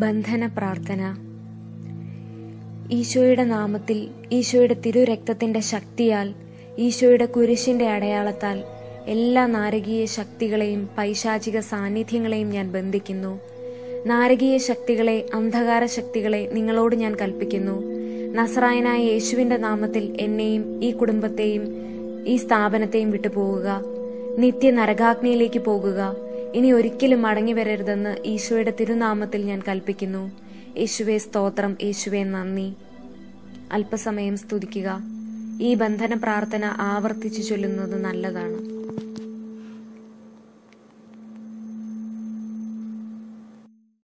ബന്ധന പ്രാർത്ഥന ഈശോയുടെ നാമത്തിൽ ഈശോയുടെ തിരുരക്തത്തിന്റെ ശക്തിയാൽ ഈശോയുടെ കുരിശിന്റെ അടയാളത്താൽ എല്ലാ നാരകീയ ശക്തികളെയും പൈശാചിക സാന്നിധ്യങ്ങളെയും ഞാൻ ബന്ധിക്കുന്നു നാരകീയ ശക്തികളെ അന്ധകാര ശക്തികളെ നിങ്ങളോട് ഞാൻ കൽപ്പിക്കുന്നു നസറായനായ യേശുവിന്റെ നാമത്തിൽ എന്നെയും ഈ കുടുംബത്തെയും ഈ സ്ഥാപനത്തെയും വിട്ടുപോകുക നിത്യ നരകാഗ്നിയിലേക്ക് പോകുക ഇനി ഒരിക്കലും മടങ്ങി വരരുതെന്ന് ഈശോയുടെ തിരുനാമത്തിൽ ഞാൻ കൽപ്പിക്കുന്നു യേശുവെ സ്തോത്രം യേശുവെ നന്ദി അല്പസമയം സ്തുതിക്കുക ഈ ബന്ധന പ്രാർത്ഥന ആവർത്തിച്ചു ചൊല്ലുന്നത് നല്ലതാണ്